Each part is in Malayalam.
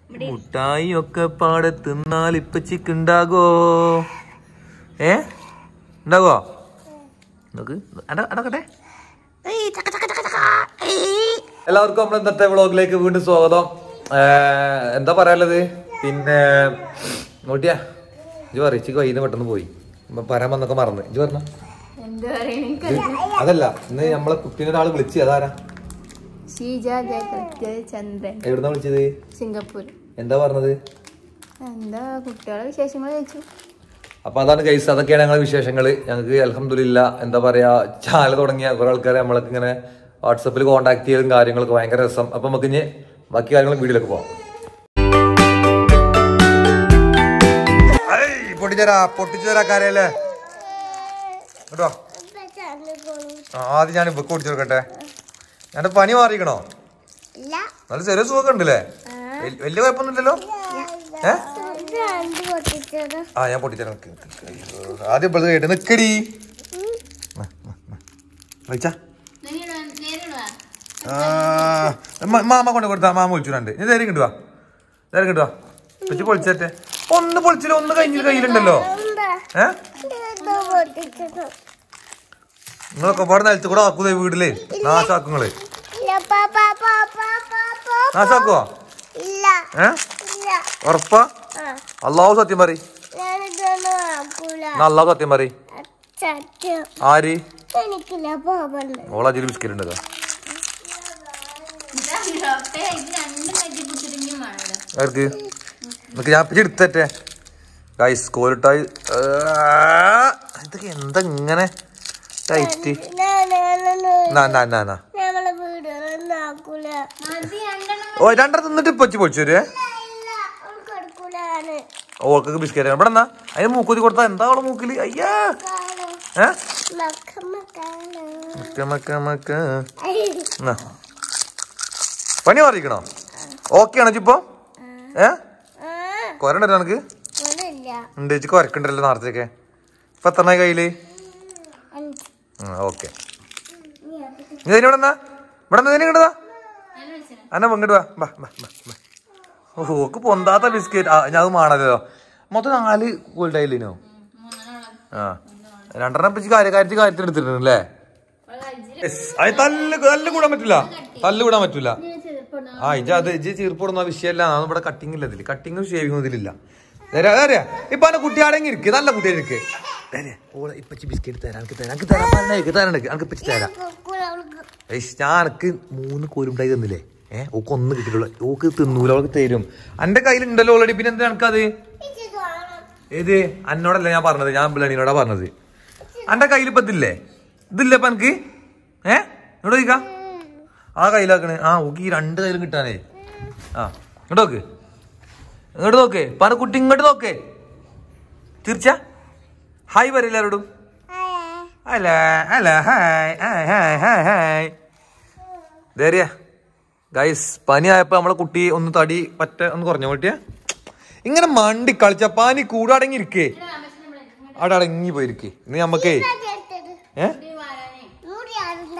മുട്ടായി ഒക്കെ പാടെ തിന്നാൽ ഇപ്പച്ചിക്ക് ഉണ്ടാകോ ഏ ഉണ്ടാകോ നോക്ക് അട- അടക്കട്ടെ എല്ലാവർക്കും നമ്മൾ ഇന്നത്തെ വ്ളോഗിലേക്ക് വീണ്ടും സ്വാഗതം ഏ, എന്താ പറയാനുള്ളത് പിന്നെ നോട്ടിയാ ഇജ് പറ ഇച്ചിക്ക് വൈകുന്നേരം പെട്ടെന്ന് പോയി ഇപ്പൊ പറയാൻ വന്നൊക്കെ മറന്ന് ഇജ് പറഞ്ഞ എന്ത് പറയണ അതല്ല ഇന്ന് നമ്മളെ കുട്ടീനെ ഒരാൾ വിളിച്ച് അതാരാ ഷീജ ജയകൃത്യ ചന്ദ്രൻ എവിടുന്നാ വിളിച്ചത് സിംഗപ്പൂർ എന്താ പറഞ്ഞത് എന്താ കുട്ടികളെ വിശേഷങ്ങൾ ചോദിച്ചു അപ്പൊ അതാണ് ഗൈസ് അതൊക്കെയാണ് ഞങ്ങളുടെ വിശേഷങ്ങൾ ഞങ്ങൾക്ക് അലഹമില്ല എന്താ പറയാ ചാനൽ തുടങ്ങിയ കുറെ ആൾക്കാരെ നമ്മളൊക്കെ ഇങ്ങനെ വാട്സപ്പിൽ കോൺടാക്ട് ചെയ്തതും കാര്യങ്ങളൊക്കെ ഭയങ്കര രസം അപ്പൊ നമുക്ക് ഇനി ബാക്കി കാര്യങ്ങൾ വീഡിയോയിലേക്ക് പോവാം പൊട്ടിച്ചരാ പൊട്ടിച്ചരാ കാര്യല്ലേ കേട്ടോ ആദ്യം ഞാൻ ഇപ്പൊ പൊട്ടിച്ചു കൊടുക്കട്ടെ എന്റെ പനി മാറിക്കണോ നല്ല ചെറിയ സുഖമൊക്കെ ഉണ്ടല്ലേ വല്യ- വലിയ കുഴപ്പമൊന്നുമില്ലല്ലോ ഏ ആ ഞാൻ പൊട്ടിത്തരാം നിക്ക്, നിക്ക്. അയ്യോ, ആദ്യം ഇപ്പോഴത്തെ കേട്ട് നിക്കടി വിളിച്ചാ മാമ കൊണ്ട് കൊടുത്താ മാമ വിളിച്ചുണ്ട് നീ ധൈര്യം കിട്ടുവാ ധൈര്യം കിട്ടുവാ വെച്ച് പൊളിച്ചേറ്റെ ഒന്ന് പൊളിച്ചില്ല ഒന്ന് കഴിഞ്ഞിട്ട് കയ്യിലുണ്ടല്ലോ ഏ നിങ്ങളൊക്കെ പാടെ നിലത്ത് കൂടെ ആക്കൂതേ വീട്ടില് നാശാക്കുങ്ങള് നാശാക്കുവോ ഇല്ല ഏ ഇല്ല ഉറപ്പാ ആ അള്ളാഹു സത്യം പറ ഞാനിതൊന്നും ആക്കൂല അള്ളാഹു സത്യം പറ സത്യം ആര് എനിക്കില്ല പോവണ്ട് ഓളാജിൽ ബിസ്ക്കറ്റ് ഉണ്ട് ആർക്ക് നിനക്ക് ഞാൻ പിടി എടുത്തേ ഗൈസ് കോലിട്ടായി ഇതൊക്കെ എന്താ ഇങ്ങനെ ടൈറ്റ് നാ നാ നാ നാ ഞങ്ങളെ വീടുകളൊന്നും ആക്കൂല ഓ രണ്ടര തിന്നിട്ട് ഇപ്പൊ വെച്ച് പൊളിച്ചു വരുവേ ഇല്ല അവൾക്ക് എടുക്കൂലാണ് ഓൾക്കൊക്കെ ബിസ്ക്കറ്റ് ഇവിടെ എന്നാ അതിന് മൂക്കുത്തി കൊടുത്താ എന്താ അവളെ മൂക്കില് അയ്യാ കാണോ ഏ മക്കമ്മ കാണോ മക്ക മക്ക മക്ക എന്നാ. പണി മാറിക്കണോ ഓക്കെ ആണോ ഇപ്പൊ ഏ കൊരണ്ടല്ലോ എനിക്ക് ഒന്നുമില്ല ഉണ്ട് ചേച്ചി കൊരക്കണ്ടല്ലോ നേരത്തേക്ക് ഇപ്പൊ എത്ര കയ്യില് ഓക്കെ നീ ഇതിന് ഇവിടെ എന്നാ ഇവിടെ നിന്ന് ഇങ്ങോട്ടാ അന്ന ഇങ്ങോട്ട് വാ ബാ ബാ ബാ ബാ. ഓ ഓക്ക് പൊന്താത്ത ബിസ്ക്കറ്റ് ആ ഞാൻ അത് മാണല്ലോ മൊത്തം നാല് ഗോൾഡായില്ലേനോ ആ രണ്ടെണ്ണം പിച്ച് കാര്യ കാര്യത്തിൽ കാര്യത്തിൽ എടുത്തിട്ടുണ്ടല്ലേ അത് തല്ല് തല്ല് കൂടാൻ പറ്റില്ല തല്ല് കൂടാൻ പറ്റില്ല ആ ഇജ അത് ഇജ് ചീർപ്പിടുന്ന വിഷയമല്ല അതൊന്നും ഇവിടെ കട്ടിങ് ഇല്ല ഇതില് കട്ടിങ്ങും ഷേവിങ്ങും ഇതിലില്ല നേരെ അതറിയാ ഇപ്പൊ എന്റെ കുട്ടി അടങ്ങി ഇരിക്ക് നല്ല കുട്ടി ഇരിക്ക് ഓളെ ഇപ്പച്ചി ബിസ്ക്കറ്റ് തരാം എനിക്ക് തരാം എനിക്ക് തരാം പറഞ്ഞേക്ക് തരാണ്ട് എനിക്ക് ഇപ്പച്ചി തരാം കൊടുക്കൂല അവൾക്ക് ഏയ് ഞാൻ എനക്ക് മൂന്ന് കോലുണ്ടായി തന്നില്ലേ ഏഹ് ഓക്ക് ഒന്ന് കിട്ടിയിട്ടുള്ള ഓക്ക് തിന്നൂല അവൾക്ക് തരും എന്റെ കയ്യിലുണ്ടല്ലോ ഓൾറെഡി പിന്നെ എന്താ എനിക്കത് ഇത് കാണാം ഏത് എന്നോടല്ല ഞാൻ പറഞ്ഞത് ഞാൻ ബിളണിനോടാ പറഞ്ഞത് എന്റെ കയ്യിൽ ഇപ്പൊ ഇതില്ലേ ഇതില്ലേ ഇപ്പൊ എനിക്ക് ഏ ഇവിടെ ചോദിക്കാം ആ കയ്യിലാക്കണേ ആ ഓക്ക് ഈ രണ്ട് കയ്യിലും കിട്ടാനേ ആ ഇങ്ങോട്ട് നോക്ക് ഇങ്ങോട്ട് നോക്കേ പറ കുട്ടി ഇങ്ങോട്ട് നോക്കേ തീർച്ച ഹായ് പറ എല്ലാവരോടും അല്ല അല്ല hi hi hi hi hi ധൈര്യ ഗൈസ് പനിയായപ്പോ നമ്മളെ കുട്ടി ഒന്ന് തടി പറ്റ ഒന്ന് കുറഞ്ഞു കുട്ടിയെ ഇങ്ങനെ മണ്ടി കളിച്ച പനി കൂടടങ്ങി ഇരിക്കേ അവിടെ അടങ്ങി പോയിരിക്കേ ഇനി നമ്മക്കേ എടുത്തത് ഏ മൂടി ആരുണ്ട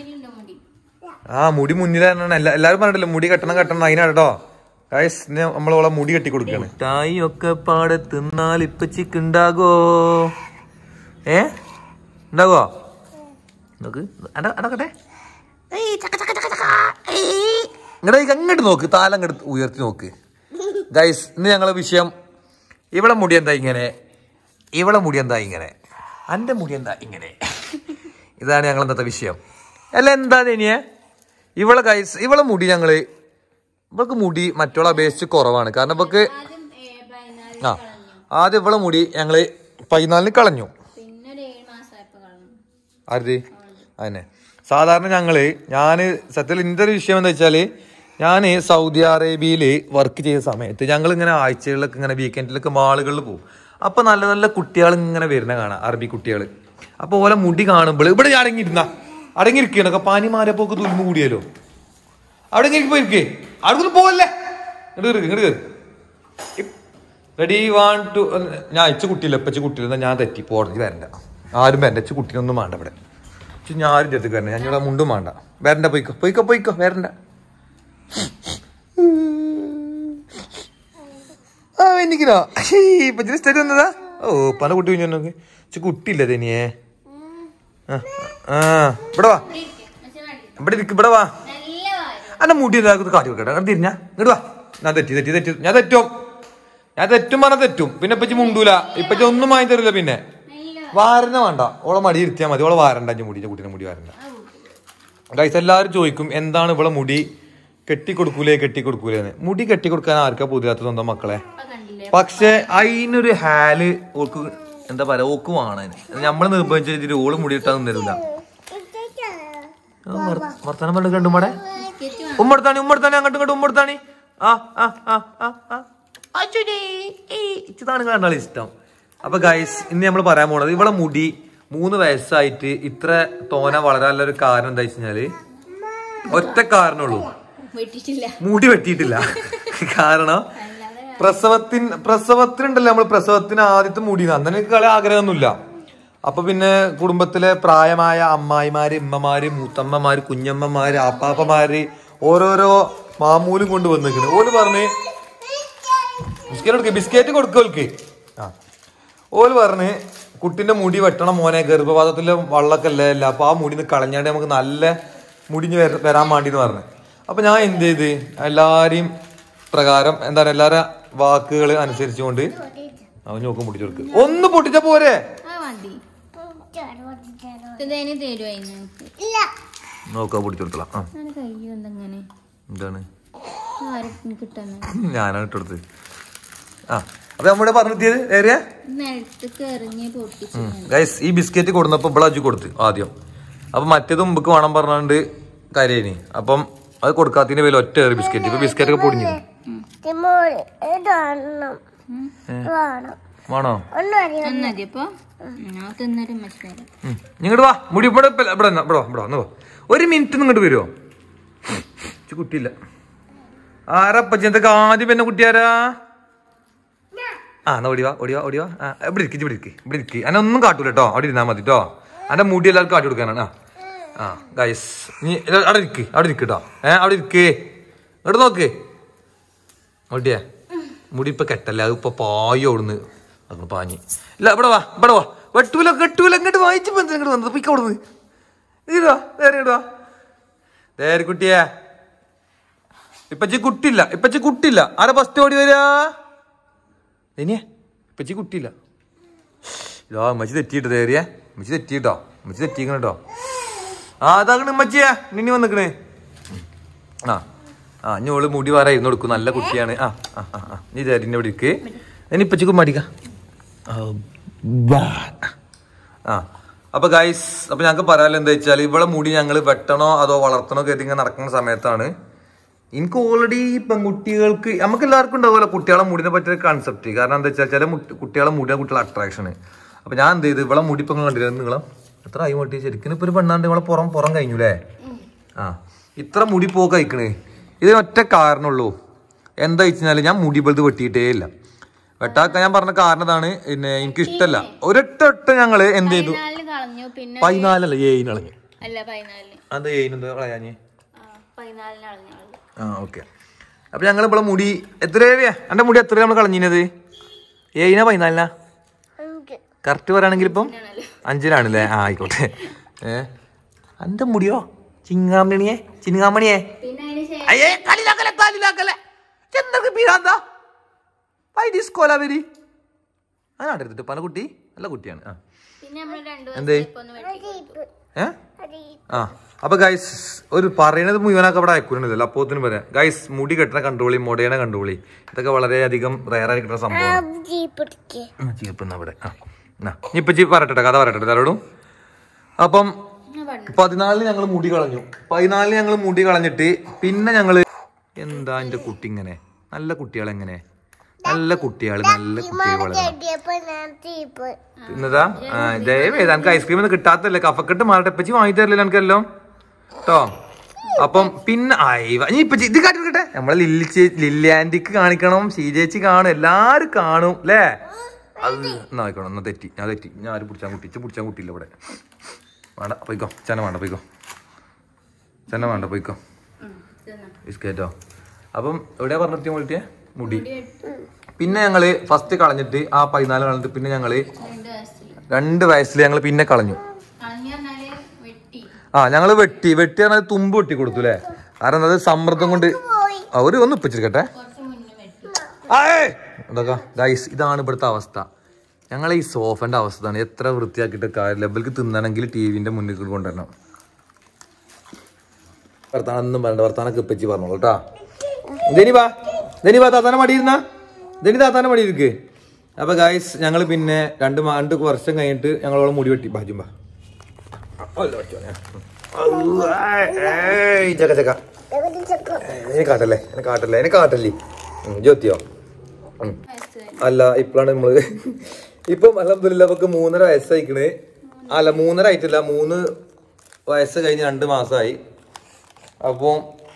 ആ മുടി മുന്നിലാണ് എല്ലാ എല്ലാരും പറഞ്ഞിട്ടില്ല മുടി കെട്ടണം കെട്ടണം അതിനാട്ടോ ഗൈസ് ഇനി നമ്മളോളെ മുടി കെട്ടി കൊടുക്കാണ് മിഠായി ഒക്കെ പാടെ തിന്നാൽ ഇപ്പച്ചിക്ക് ഉണ്ടാകോ ഏ ഉണ്ടാകോ നോക്ക് അട- അടക്കട്ടെ ഇങ്ങോട്ട് അങ്ങോട്ട് നോക്ക് താലം അങ്ങോട്ട് ഉയർത്തി നോക്ക് ഗൈസ് ഇന്ന് ഞങ്ങളെ വിഷയം ഇവളെ മുടി എന്താ ഇങ്ങനെ ഇവളെ മുടി എന്താ ഇങ്ങനെ എൻ്റെ മുടി എന്താ ഇങ്ങനെ ഇതാണ് ഞങ്ങൾ ഇന്നത്തെ വിഷയം അല്ല എന്താ ഇനിയെ ഇവളെ ഗൈസ് ഇവളെ മുടി ഞങ്ങള് ഇവൾക്ക് മുടി മറ്റുള്ള അപേക്ഷിച്ച് കുറവാണ് കാരണം ഇവക്ക് ആ ആദ്യം ഇവളെ മുടി ഞങ്ങള് പതിനാലിന് കളഞ്ഞു പിന്നെ ഒരു ഏഴ് മാസമായപ്പോ കളഞ്ഞു ആര് അതന്നെ സാധാരണ ഞങ്ങള് ഞാന് സത്യത്തിൽ ഇന്റെ ഒരു വിഷയം എന്താ വെച്ചാല് ഞാൻ സൗദി അറേബ്യയിൽ വർക്ക് ചെയ്ത സമയത്ത് ഞങ്ങൾ ഇങ്ങനെ ആഴ്ചകളിലൊക്കെ ഇങ്ങനെ വീക്കെൻഡിലൊക്കെ മാളുകളിൽ പോകും അപ്പൊ നല്ല നല്ല കുട്ടികൾ ഇങ്ങനെ വരുന്ന കാണാം അറബി കുട്ടികൾ അപ്പൊ ഓലെ മുടി കാണുമ്പോൾ ഇവിടെ ഞാൻ അടങ്ങിയിരുന്ന അടങ്ങിയിരിക്കണൊക്കെ പാനി മാറിയപ്പോക്ക് തുരുമ്പ് കൂടിയല്ലോ അവിടെ ഇങ്ങനെ പോയിരിക്കേ അവിടെ പോവല്ലേ ഇങ്ങോട്ട് കയറി ഇങ്ങോട്ട് കയറി റെഡി വൺ ടു ഞാൻ അയച്ച കുട്ടിയില്ല ഇപ്പച്ച കുട്ടിയില്ല എന്നാ ഞാൻ തെറ്റി പോടഞ്ഞ് വരണ്ട ആരും വരണ്ട അച്ഛ കുട്ടീനൊന്നും വേണ്ട ഇവിടെ പക്ഷെ ഞാൻ ആരും അടുത്ത് വരണം ഞാൻ ഇവിടെ മുണ്ടും വേണ്ട വരണ്ട പോയിക്കോ പോയിക്കോ പോയിക്കോ വരണ്ട കഴിഞ്ഞിക്കണോ ഇപ്പൊ സ്റ്റഡി വന്നതാ ഓ പല കുട്ടി കുഞ്ഞു നോക്ക് ഇച്ച് കുട്ടിയില്ല തനിയേ ആ ആ, ഇവിടെ വാ ഇവിടെ ഇരിക്ക് ഇവിടെ വാ നല്ല വാരം അല്ല മുടി ഇതാക്കുന്നത് കാട്ടി വെക്കട്ടെ അവിടെ തിരിഞ്ഞാ ഇങ്ങോട്ട് വാ ഞാൻ തെറ്റി തെറ്റി തെറ്റി ഞാൻ തെറ്റും ഞാൻ തെറ്റും പറഞ്ഞ തെറ്റും പിന്നെ ഇപ്പച്ചി മുണ്ടൂല ഇപ്പച്ചി ഒന്നും വാങ്ങി തരില്ല പിന്നെ വാരന വേണ്ട ഓളെ മടി ഇരുത്തിയാൽ മതി ഓളെ വാരണ്ട അഞ്ച് മുടി കുട്ടീനെ മുടി വാരണ്ട ഗൈസ് എല്ലാവരും ചോദിക്കും എന്താണ് ഇവളെ മുടി കെട്ടിക്കൊടുക്കൂലേ കെട്ടിക്കൊടുക്കൂലേന്ന് മുടി കെട്ടിക്കൊടുക്കാൻ ആർക്കാ പുതിയാത്ത സ്വന്തം മക്കളെ ഇപ്പൊ കണ്ടില്ലേ പക്ഷെ അതിനൊരു ഹാല് ഓൾക്ക് എന്താ പറയാ ഓക്ക് വേണം നമ്മൾ നിർബന്ധിച്ചിട്ട് ഓള് മുടി ഇട്ടാ നിന്നില്ല വർത്തമാനം പറഞ്ഞു കണ്ടുമാടെ ഉമ്മടുത്താണി ഉമ്മടുത്താണി അങ്ങോട്ടും ഇങ്ങോട്ടും ഉമ്മടുത്താണി ആ ആ ആ ആ ആ അച്ഛനെ ഇതാണ് കാണാൻ ഇഷ്ടം അപ്പൊ ഗൈസ് ഇന്ന് നമ്മൾ പറയാൻ പോണത് ഇവളെ മുടി മൂന്ന് വയസ്സായിട്ട് ഇത്ര തോന വളരാനുള്ള ഒരു കാരണം എന്താ വെച്ചാല് ഒറ്റ കാരണമുള്ളൂ വെട്ടിട്ടില്ല മുടി വെട്ടിയിട്ടില്ല കാരണം പ്രസവത്തിൻ പ്രസവത്തിനുണ്ടല്ലോ നമ്മൾ പ്രസവത്തിന് ആദ്യത്തെ മുടി അന്നെ എനിക്ക് കളി ആഗ്രഹമൊന്നുമില്ല അപ്പൊ പിന്നെ കുടുംബത്തിലെ പ്രായമായ അമ്മായിമാര് ഇമ്മമാര് മൂത്തമ്മമാര് കുഞ്ഞമ്മമാര് ആപ്പാപ്പമാര് ഓരോരോ മാമൂലും കൊണ്ട് വന്നിരിക്കുന്നു ഓല് പറഞ്ഞ് ബിസ്ക്കറ്റ് കൊടുക്ക് ബിസ്ക്കറ്റ് കൊടുക്കോൽക്ക് ആ ഓല് പറഞ്ഞ് കുട്ടിന്റെ മുടി വെട്ടണം മോനെ ഗർഭപാത്രത്തിലെ വള്ളൊക്കെ അല്ലേ അല്ല അപ്പൊ ആ മുടി കളഞ്ഞാണ്ട് നമുക്ക് നല്ല മുടിഞ്ഞ് വര- വരാൻ വേണ്ടിന്ന് പറഞ്ഞു അപ്പൊ ഞാൻ എന്ത് ചെയ്ത് എല്ലാരെയും പ്രകാരം എന്താണ് എല്ലാരും വാക്കുകൾ അനുസരിച്ചുകൊണ്ട് അവൻ നോക്കും പൊട്ടിച്ചു കൊടുക്ക് ഒന്ന് പൊട്ടിച്ച പോരെ ആ മതി ഇതേന് തരുവാ ഞങ്ങൾക്ക് ഇല്ല നോക്കാ പൊട്ടിച്ചു കൊടുത്തலாம் ആ ഞാൻ കൈ എന്തെങ്ങനെ എന്താണ് ആരും കിട്ടുന്ന ഞാനാണ് ഇട്ടെടുത്ത് ആ അപ്പൊ നമ്മുടെ പറഞ്ഞെത്തിയത് ഏറിയ നിലത്തേക്ക് എറിഞ്ഞ് പൊട്ടിച്ചു ഗൈസ് ഈ ബിസ്ക്കറ്റ് കൊടുന്നപ്പോ ഇവിടെ അജു കൊടുത്ത് ആദ്യം അപ്പൊ മറ്റേത് മുമ്പ് വേണം പറഞ്ഞാണ്ട് കാര്യനി അപ്പം അത് കൊടുക്കാത്തതിന്റെ പേര് ഒറ്റ ഏറി ബിസ്ക്കറ്റ് ഇപ്പൊ ബിസ്ക്കറ്റ് ഒക്കെ പൊടിഞ്ഞു തിമോളി ഇടണം വേണം വേണോ ഒന്നും അറിയാം എന്നതി അപ്പൊ ഞാൻ തിന്നിട്ട് മനസ്സിലായി ഇങ്ങോട്ട് വാ മുടി ഇവിടെ ഇപ്പ- ഇവിടെ നിന്നോ, ഇവിടെ വാ, ഇവിടെ വന്ന് ഒരു മിനിറ്റ് ഇങ്ങോട്ട് വരുമോ ഇച്ച് കുട്ടിയില്ല ആരാ പച്ചന്തൊക്കെ ആദ്യം പിന്നെ കുട്ടിയാരാ ആ എന്നാ ഓടിവാ ഓടിവാ ഓടിവാ ആ ഇവിടെ ഇരിക്ക് ഇവിടെ ഇരിക്ക് ഇവിടെ ഇരിക്ക് അന്നെ ഒന്നും കാട്ടൂല കേട്ടോ അവിടെ ഇരുന്നാ മതി കേട്ടോ അന്റെ മുടി എല്ലാവർക്കും കാട്ടി കൊടുക്കാനാണ് ആ ആ ഗൈസ് നീ ഇത് അവിടെ ഇരിക്ക് അവിടെ ഇരിക്ക് കേട്ടോ ഏ അവിടെ ഇരിക്ക് ഇങ്ങോട്ട് നോക്ക് ഓട്ടിയേ മുടി ഇപ്പൊ കെട്ടല്ല അത് ഇപ്പൊ പായോ അവിടുന്ന് അങ്ങ് പാഞ്ഞ് ഇല്ല ഇവിടെ വാ ഇവിടെ വാ വെട്ടൂല കെട്ടൂല ഇങ്ങോട്ട് വായിച്ചപ്പോ എന്തിനാ ഇങ്ങോട്ട് വന്നത് പിക്ക അവിടുന്ന് ഇതാ നേരെ ഇടുവാ നേരെ കുട്ടിയെ ഇപ്പച്ചി കുട്ടില്ല ഇപ്പച്ചി കുട്ടില്ല ആരാ ഫസ്റ്റ് ഓടി വരാ ഇനിയെ ഇപ്പച്ചി കുട്ടിയില്ല ഇതാ ഉമ്മച്ചി തെറ്റിയിട്ട് തേറിയ ഉമ്മച്ചി തെറ്റിയിട്ടോ ഉമ്മച്ചി തെറ്റിക്കണം കേട്ടോ ആ അതാകണ് ഉമ്മച്ചിയാ നിന്നി വന്നിക്കണേ ആ ആ ഇനി ഓള് മുടി വര ഇരുന്ന് കൊടുക്കും നല്ല കുട്ടിയാണ് ആ ആ ആ ആ നീ തരിന്റെ ഇവിടെ ഇരിക്ക് ഇനി ഇപ്പച്ചിക്കും മടിക്ക ആ അപ്പൊ ഗൈസ് അപ്പൊ ഞങ്ങൾക്ക് പറയാൻ എന്താ വെച്ചാൽ ഇവളെ മുടി ഞങ്ങൾ വെട്ടണോ അതോ വളർത്തണോ കരുതി ഇങ്ങനെ നടക്കുന്ന സമയത്താണ് എനിക്ക് ഓൾറെഡി പെൺകുട്ടികൾക്ക് നമുക്ക് എല്ലാവർക്കും ഉണ്ടാവുമല്ലോ കുട്ടികളെ മുടിനെ പറ്റിയ കൺസെപ്റ്റ് കാരണം എന്താ വെച്ചാൽ ചില മുട്ടി- കുട്ടികളെ മുടിനെ കുട്ടികളെ അട്രാക്ഷൻ അപ്പൊ ഞാൻ എന്ത് ചെയ്ത് ഇവളെ മുടി ഇപ്പൊ കണ്ടില്ല നിങ്ങളും എത്ര ആയി മുട്ടി ശരിക്കും ഇപ്പൊ ഒരു പെണ്ണാണ്ട് ഇവളെ പുറം പുറം കഴിഞ്ഞു അല്ലേ ആ ഇത്ര മുടി പോക്ക് അയക്കണേ ഇതിന് ഒറ്റ കാരണമുള്ളൂ എന്താ വെച്ചാല് ഞാൻ മുടി ബലത് വെട്ടിയിട്ടേ ഇല്ല വെട്ടാക്കാൻ ഞാൻ പറഞ്ഞ കാരണം ഇതാണ് പിന്നെ എനിക്ക് ഇഷ്ടമല്ല ഒരൊറ്റ ഒറ്റ ഞങ്ങള് എന്ത് ചെയ്തു പതിനാലിന് കളഞ്ഞു പിന്നെ പതിനാലല്ല ഏഴിന് കളഞ്ഞു അല്ല പതിനാലിന് അത് ഏഴിനെന്താ കളയാഞ്ഞ് ആ പതിനാലിന് കളഞ്ഞു കളഞ്ഞു. ആ ഓക്കെ അപ്പൊ ഞങ്ങൾ ഇവിടെ മുടി എത്ര ഏരിയാ എന്റെ മുടി എത്ര നമ്മൾ കളഞ്ഞിനത് ഏഴിനാ പതിനാലിനാ എനിക്ക് കറക്റ്റ് പറയുകയാണെങ്കിൽ ഇപ്പം അഞ്ചിനാണല്ലേ ആ ആയിക്കോട്ടെ ഏ എന്റെ മുടിയോ ചിങ്ങാമണിയെ ചിങ്ങാമണിയെ പിന്നെ അതിന് ശേഷം അയ്യേ കളിലാക്കലെ കളിലാക്കലെ എന്തൊക്കെ പീരാന്താ വൈ ഡിസ്കോല വരി അതാണ് എടുത്തിട്ട് പല കുട്ടി നല്ല കുട്ടിയാണ് ആ പിന്നെ നമ്മൾ രണ്ടു എന്തേ ദിവസം ഒന്ന് വെട്ടി ഏ ആ അപ്പൊ ഗൈസ് ഒരു പറയണത് മുഴുവനൊക്കെ അവിടെ അയക്കുന്നുണ്ടല്ലോ അപ്പോത്തിന് പറയാം ഗൈസ് മുടി കെട്ടണ കണ്ടോളി മുടയണ കണ്ടോളി ഇതൊക്കെ വളരെയധികം റയറായി കിട്ടുന്ന സംഭവമാണ് ജീപ്പിടിക്ക് ചീപ്പുന്ന അവിടെ ആ എന്നാ ഇപ്പൊ ചീ പറയട്ടെ കഥ പറയട്ടെ എല്ലാവരോടും അപ്പം പതിനാലിന് ഞങ്ങൾ മുടി കളഞ്ഞു പതിനാലിന് ഞങ്ങൾ മുടി കളഞ്ഞിട്ട് പിന്നെ ഞങ്ങള് എന്താ എന്റെ കുട്ടി ഇങ്ങനെ നല്ല കുട്ടികൾ എങ്ങനെ നല്ല കുട്ടികൾ നല്ല കുട്ടികൾ വളരണം ചെടിയപ്പോ ഞാൻ തീപ്പ് എന്നതാ ദയവേ എനിക്ക് ഐസ്ക്രീം ഒന്നും കിട്ടാത്തല്ലേ കഫക്കെട്ട് മാറട്ടെ ഇപ്പച്ചി വാങ്ങി തരില്ല എനിക്കെല്ലോ കേട്ടോ അപ്പം പിന്നെ അയവ നീ ഇപ്പച്ചി ഇത് കാട്ടിട്ടെ നമ്മളെ ലില്ലി ചേ ലില്ലി ആന്റിക്ക് കാണിക്കണം ശ്രീചേച്ചി കാണും എല്ലാരും കാണും അല്ലേ അത് എന്നാ ആയിക്കോണം എന്നാ തെറ്റി ഞാൻ തെറ്റി ഞാൻ ആരും പിടിച്ചാൻ കുട്ടി ഇച്ച് പിടിച്ചാൻ കുട്ടിയില്ല ഇവിടെ വേണ്ട പോയിക്കോ ചെന വേണ്ട പോയിക്കോ ചെന വേണ്ട പോയിക്കോ ബിസ്ക്കറ്റോ അപ്പം എവിടെയാ പറഞ്ഞിട്ട് മോളിറ്റിയെ മുടി പിന്നെ ഞങ്ങള് ഫസ്റ്റ് കളഞ്ഞിട്ട് ആ പതിനാല് കളഞ്ഞിട്ട് പിന്നെ ഞങ്ങള് രണ്ട് വയസ്സിൽ രണ്ട് വയസ്സിൽ ഞങ്ങൾ പിന്നെ കളഞ്ഞു കളഞ്ഞു പറഞ്ഞാല് വെട്ടി ആ ഞങ്ങള് വെട്ടി വെട്ടി പറഞ്ഞാൽ തുമ്പ് വെട്ടി കൊടുത്തു അല്ലേ കാരണം അത് സമ്മർദ്ദം കൊണ്ട് ആ, ഒരു ഒന്ന് ഇപ്പിച്ചിരിക്കട്ടെ കുറച്ച് മുന്നേ വെട്ടി എന്തൊക്കെ ഗൈസ് ഇതാണ് ഇവിടുത്തെ അവസ്ഥ ഞങ്ങളെ ഈ സോഫന്റെ അവസ്ഥ ആണ് എത്ര വൃത്തിയാക്കിയിട്ട് കാര്യമില്ല ഇവർക്ക് തിന്നണമെങ്കിൽ ടി വിന്റെ മുന്നിൽ കൂടി കൊണ്ടുവരണം വർത്താനം ഒന്നും പറയണ്ട വർത്താനൊക്കെ ഇപ്പച്ചി പറഞ്ഞോളൂ കേട്ടാ ധനി വാ ധനി വാ താത്താനെ മടിയിരുന്ന ധനി താത്താനെ മടിയിരിക്ക് അപ്പൊ ഗൈസ് ഞങ്ങൾ പിന്നെ രണ്ട് മാ- രണ്ട് വർഷം കഴിഞ്ഞിട്ട് ഞങ്ങളോട് മുടി വെട്ടി ബാജുമ്പ ചക്ക ചക്ക എന്നെ കാട്ടല്ലേ എന്നെ കാട്ടല്ലേ എന്നെ കാട്ടല്ലേ ഉം, ജ്യോതിയോ ഉം. വയസ്സ് അല്ല ഇപ്പോഴാണ് നമ്മള് ഇപ്പം അലഹമില്ല നമുക്ക് മൂന്നര വയസ്സായിക്കണ് അല്ല മൂന്നര ആയിട്ടില്ല മൂന്ന് വയസ്സ് കഴിഞ്ഞ് രണ്ട് മാസമായി അപ്പം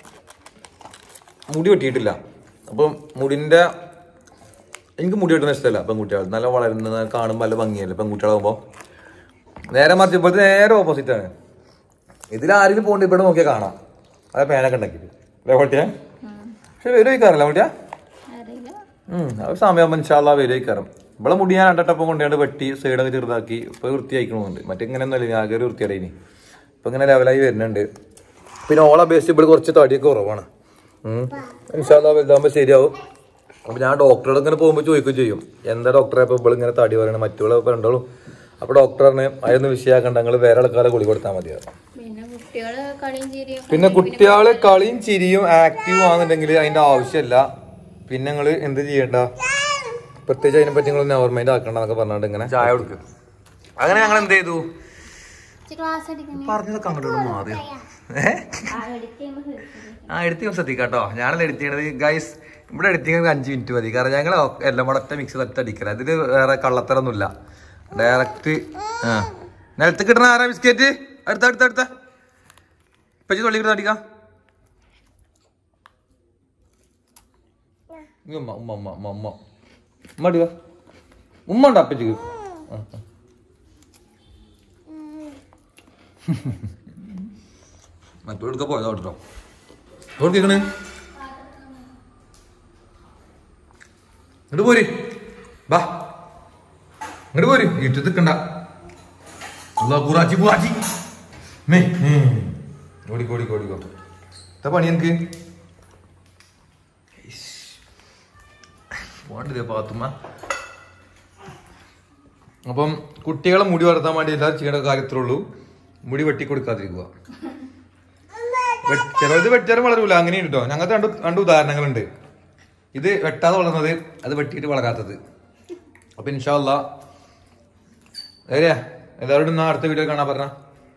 മുടി വെട്ടിയിട്ടില്ല അപ്പം മുടിന്റെ എനിക്ക് മുടി വെട്ടുന്ന ഇഷ്ടമല്ല പെൺകുട്ടികൾ നല്ല വളരുന്ന കാണുമ്പോൾ നല്ല ഭംഗിയല്ലേ പെൺകുട്ടികളാകുമ്പോൾ നേരെ മറിച്ച് ഇപ്പോഴത്തെ നേരെ ഓപ്പോസിറ്റ് ആണ് ഇതിൽ ആരെങ്കിലും പോകണ്ട ഇവിടെ നോക്കിയാൽ കാണാം അത് പേനൊക്കെ ഉണ്ടാക്കിയിട്ട് അല്ലേ കുട്ടിയാ പക്ഷെ വരും വയ്ക്കാറില്ല കുട്ടിയാ അറിയില്ല ഉം, അത് സമയം ഇൻഷാല്ലാ വരും കയറും ഇവിടെ മുടി ഞാൻ രണ്ടട്ടപ്പം കൊണ്ടുപോയി വെട്ടി സൈഡൊക്കെ ചെറുതാക്കി ഇപ്പൊ വൃത്തിയായിക്കണമെന്നുണ്ട് മറ്റേ ഇങ്ങനെയൊന്നുമല്ല ഞാൻ ആകെ ഒരു വൃത്തിയുടെ ഇനി ഇപ്പൊ ഇങ്ങനെ ലെവലായി വരുന്നുണ്ട് പിന്നെ ഓളെ അപേക്ഷിച്ച് ഇവിടെ കുറച്ച് തടിയൊക്കെ കുറവാണ് ഇൻഷാല്ലാ വലുതാകുമ്പോൾ ശരിയാവും അപ്പൊ ഞാൻ ഡോക്ടറോട് ഇങ്ങനെ പോകുമ്പോൾ ചോദിക്കുകയും ചെയ്യും എന്താ ഡോക്ടറെ ഇപ്പൊ ഇവിടെ ഇങ്ങനെ തടി പറയണത് മറ്റുള്ള കണ്ടോളൂ അപ്പൊ ഡോക്ടർ പറഞ്ഞു അതൊന്നും വിഷയമാക്കണ്ട നിങ്ങൾ വേറെ ആൾക്കാരെ ഗുളി കൊടുത്താൽ മതിയാവും പിന്നെ കുട്ടികള് കളിയും ചിരിയും പിന്നെ കുട്ടികള് കളിയും ചിരിയും ആക്റ്റീവ് ആണെന്നുണ്ടെങ്കിൽ അതിന്റെ ആവശ്യമില്ല പിന്നെ നിങ്ങൾ എന്ത് ചെയ്യണ്ട പ്രത്യേകിച്ച് അതിനെ പറ്റി നിങ്ങൾ നെവർ മൈൻഡ് ആക്കണ്ട എന്നൊക്കെ പറഞ്ഞിട്ട് ഇങ്ങനെ ചായ കൊടുക്കുക അങ്ങനെ ഞങ്ങൾ എന്ത് ചെയ്തു ക്ലാസ് അടിക്കുന്ന പറഞ്ഞതൊക്കെ അങ്ങോട്ട് മാറി ആ എഡിറ്റ് ചെയ്യുമ്പോ ശ്രദ്ധിക്കണം. ആ എഡിറ്റ് ശ്രദ്ധിക്കാം കേട്ടോ ഞാനല്ല എഡിറ്റ് ചെയ്യണത് ഗൈസ് ഇവിടെ എഡിറ്റിംഗ് അഞ്ച് മിനിറ്റ് മതി കാരണം ഞങ്ങൾ എല്ലാം കൂടെ ഒറ്റ മിക്സ് ഒറ്റ അടിക്കണം ഇതിൽ വേറെ കള്ളത്തരൊന്നുമില്ല ഡയറക്റ്റ് ആ നിലത്ത് കിട്ടണ ആരാ ബിസ്ക്കറ്റ് അടുത്ത അടുത്ത അടുത്ത ഇപ്പച്ചി തൊള്ളി കിട്ടുന്ന അടിക്കാം ഇങ്ങ് ഉമ്മ ഉമ്മ ഉമ്മ ഉമ്മ ഉമ്മ ഉമ്മ അടിക്ക ഉമ്മ ഉണ്ടോ അപ്പച്ചിക്ക് ആ, ആ. മറ്റോടുക്ക പോയതാ കേട്ടോ കേൾക്കണ് ഇങ്ങോട്ട് പോര് ബാ ഇങ്ങോട്ട് പോര് ഇട്ട് നിൽക്കണ്ട അല്ലാ കൂറാച്ചി കൂറാച്ചി മേ ഓടിക്കോ ഓടിക്കോ ഓടിക്കോ എന്താ പണി എനിക്ക് പോണ്ടേ പാത്തുമ്മ അപ്പം കുട്ടികളെ മുടി വളർത്താൻ വേണ്ടി എല്ലാവരും ചെയ്യേണ്ട കാര്യത്രേ ഉള്ളൂ മുടി വെട്ടി കൊടുക്കാതിരിക്കുക വെട്ട്- ചിലത് വെട്ടിയാലും വളരൂല അങ്ങനെയുണ്ട് കേട്ടോ ഞങ്ങൾക്ക് രണ്ട് രണ്ട് ഉദാഹരണങ്ങളുണ്ട് ഇത് വെട്ടാതെ വളർന്നത് അത് വെട്ടിയിട്ട് വളരാത്തത് അപ്പൊ ഇൻഷാല്ല ഏരിയാ എല്ലാവരോടും ഇന്ന് അടുത്ത വീഡിയോ കാണാൻ പറഞ്ഞ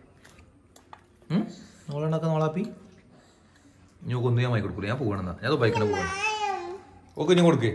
നോളണ്ടാക്ക നോളാപ്പി ഇനി കൊന്നു ഞാൻ വാങ്ങി കൊടുക്കൂല ഞാൻ പോകണെന്നാ ഞാൻ ബൈക്കിനെ പോകണം ഓക്കെ ഇനി കൊടുക്കേ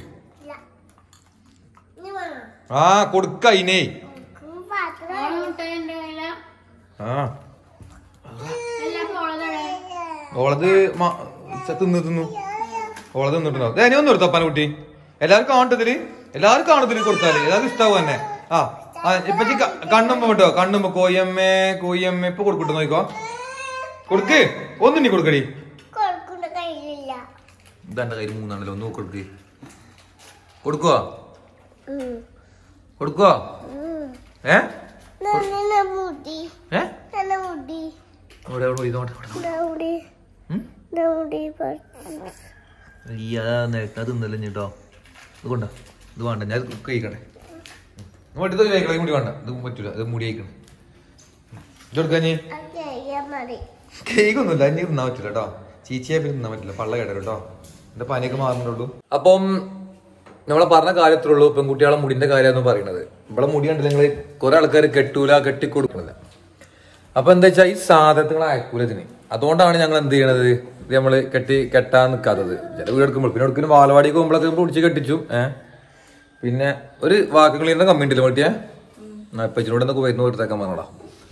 ആ കൊടുക്ക ഇനേ ഓളെ മുട്ടായി എന്റെ കയ്യിലാ. ആ എല്ലാ കോളതടെ. ഓളത് മ- ച- തിന്നു തിന്നു ഓളത് തിന്നിട്ടുണ്ടാവും ഏ നീ ഒന്ന് എടുത്തോ അപ്പാനെ കുട്ടി എല്ലാവരും കാണട്ടതില് എല്ലാവരും കാണത്തില് കൊടുത്താല് എല്ലാവർക്കും ഇഷ്ടാവും തന്നെ ആ ആ ഇപ്പൊ കണ്ണുമ്പോ കേട്ടോ കണ്ണുമ്പോ കോയമ്മേ കോയമ്മേ ഇപ്പൊ കൊടുക്കട്ടെ നോക്കോ കൊടുക്ക് ഒന്നിനി കൊടുക്കടി കൊടുക്കുന്ന കയ്യിലില്ല ഇതാന്റെ കയ്യിൽ മൂന്നാണല്ലോ ഒന്ന് കൊടുക്ക് കൊടുക്കുവോ കൊടുക്കുവോ ഏ നല്ല മുടി ഏ നല്ല മുടി അവിടെ അവിടെ ഇതോട്ടെ അവിടെ. മുടി ഉം? മുടി ഈ അതാ നേരത്തെ തിന്നല്ലോ കേട്ടോ ഇത് കൊണ്ട ഇത് വേണ്ട ഞാൻ ഇത് കഴിക്കണേ ഇങ്ങോട്ട് ഇത് കഴിക്കണം മുടി വേണ്ട ഇത് പറ്റൂല ഇത് മുടി കഴിക്കണം ഇത് കൊടുക്കാൻ നീ ചെയ്യാൻ മതി കേക്കൊന്നുമില്ല ഇനി തിന്നാൻ പറ്റില്ല കേട്ടോ ചീച്ചിയെ പിന്നെ തിന്നാൻ പറ്റില്ല പള്ള കേട്ടോ കേട്ടോ എന്റെ പനിയൊക്കെ മാറുന്നുള്ളൂ അപ്പം നമ്മളെ പറഞ്ഞ കാര്യത്തിലുള്ളൂ പെൺകുട്ടികളെ മുടിന്റെ കാര്യമാണ് പറയുന്നത് ഇവിടെ മുടി കണ്ടില്ല നിങ്ങള് കുറെ ആൾക്കാർ കെട്ടൂല കെട്ടിക്കൊടുക്കണില്ല അപ്പൊ എന്താ വെച്ചാൽ ഈ സാധനങ്ങൾ അയക്കൂല ഇതിന് അതുകൊണ്ടാണ് ഞങ്ങൾ എന്ത് ചെയ്യണത് ഇത് നമ്മള് കെട്ടി കെട്ടാൻ നിൽക്കാത്തത് ചില വീട് എടുക്കുമ്പോൾ പിന്നെ എടുക്കുന്ന വാലവാടിക്ക് പോകുമ്പോഴൊക്കെ പിടിച്ച് കെട്ടിച്ചു ഏഹ് പിന്നെ ഒരു വാക്കുകളിന്റെ കമ്മിണ്ടില്ല പറ്റിയ ഇപ്പൊ ഇതിനോട് എന്തൊക്കെ വരുന്ന എടുത്തേക്കാൻ പറഞ്ഞോടാ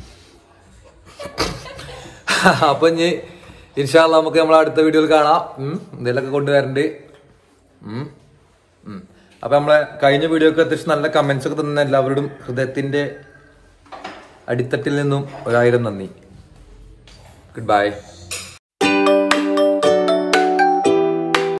അപ്പൊ ഇനി ഇൻഷാല്ല നമുക്ക് നമ്മളെ അടുത്ത വീഡിയോയിൽ കാണാം ഉം. എന്തെങ്കിലുമൊക്കെ കൊണ്ടുവരണ്ട് ഉം. ഉം. അപ്പൊ നമ്മളെ കഴിഞ്ഞ വീഡിയോക്ക് അത്യാവശ്യം നല്ല കമന്റ്സ് ഒക്കെ തന്ന എല്ലാവരോടും ഹൃദയത്തിന്റെ അടിത്തട്ടിൽ നിന്നും ഒരായിരം നന്ദി ഗുഡ് ബൈ